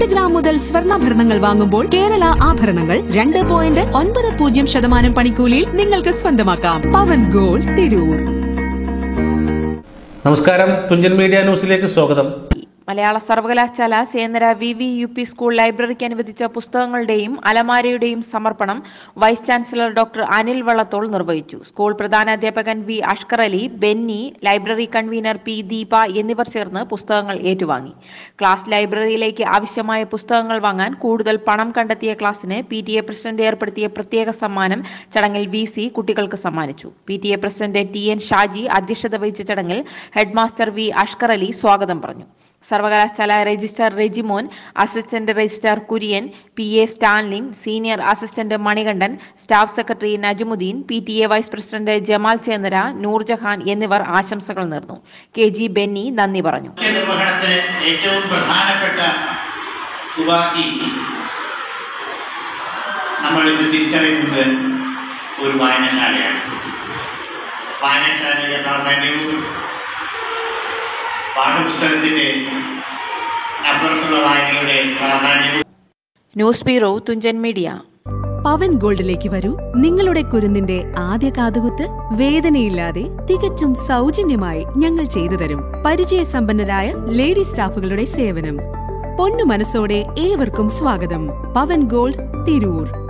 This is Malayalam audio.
എട്ട് ഗ്രാം മുതൽ സ്വർണ്ണാഭരണങ്ങൾ വാങ്ങുമ്പോൾ കേരള ആഭരണങ്ങൾ രണ്ട് പോയിന്റ് ഒൻപത് പൂജ്യം ശതമാനം പണിക്കൂലിയിൽ നിങ്ങൾക്ക് സ്വന്തമാക്കാം പവൻ ഗോൾഡ് തിരൂർ നമസ്കാരം തുഞ്ചൻ മീഡിയ ന്യൂസിലേക്ക് സ്വാഗതം മലയാള സർവകലാശാല Chennara V V U P school ലൈബ്രറിക്ക് അനുവദിച്ച പുസ്തകങ്ങളുടെയും അലമാരയുടെയും സമർപ്പണം vice chancellor doctor Anil Vallathol നിർവഹിച്ചു സ്കൂൾ പ്രധാനാധ്യാപകൻ V Ashkar Ali Benny library convener P Deepa എന്നിവർ ചേർന്ന് പുസ്തകങ്ങൾ ഏറ്റുവാങ്ങി ക്ലാസ് ലൈബ്രറിയിലേക്ക് ആവശ്യമായ പുസ്തകങ്ങൾ വാങ്ങാൻ കൂടുതൽ പണം കണ്ടെത്തിയ ക്ലാസ്സിന് പി ടി എ പ്രസിഡന്റ് ഏർപ്പെടുത്തിയ പ്രത്യേക സമ്മാനം ചടങ്ങിൽ വി സി കുട്ടികൾക്ക് സമ്മാനിച്ചു P T A president T N Shaji അധ്യക്ഷത വഹിച്ച ചടങ്ങിൽ ഹെഡ്മാസ്റ്റർ വി അഷ്കർ അലി സ്വാഗതം പറഞ്ഞു സർവകലാശാല registrar Rejimon assistant registrar Kurian P A Stanlin senior assistant Manikandan staff secretary Najamuddeen P T A vice president Jamal Chennara Noorjahan എന്നിവർ ആശംസകൾ നേർന്നു കെ ജി ബെന്നി നന്ദി പറഞ്ഞു നിർവഹണത്തിന് ഏറ്റവും പ്രധാനപ്പെട്ട ഉപാധി നമ്മൾ ഇന്ന് തിരിച്ചറിയുന്നത് ഒരു വായനശാലയാണ് വായനശാലയുടെ പ്രാധാന്യവും പാഠപുസ്തകത്തിൻ്റെ അപ്പുറത്തുള്ള വായനയുടെ പ്രാധാന്യവും news bureau Thunchan media Pavan ഗോൾഡിലേക്ക് വരൂ നിങ്ങളുടെ കുരുന്നിന്റെ ആദ്യ കാതുകുത്ത് വേദനയില്ലാതെ തികച്ചും സൗജന്യമായി ഞങ്ങൾ ചെയ്തു തരും പരിചയസമ്പന്നരായ ലേഡി സ്റ്റാഫുകളുടെ സേവനം പൊന്നു മനസ്സോടെ ഏവർക്കും സ്വാഗതം പവൻ ഗോൾഡ് തിരൂർ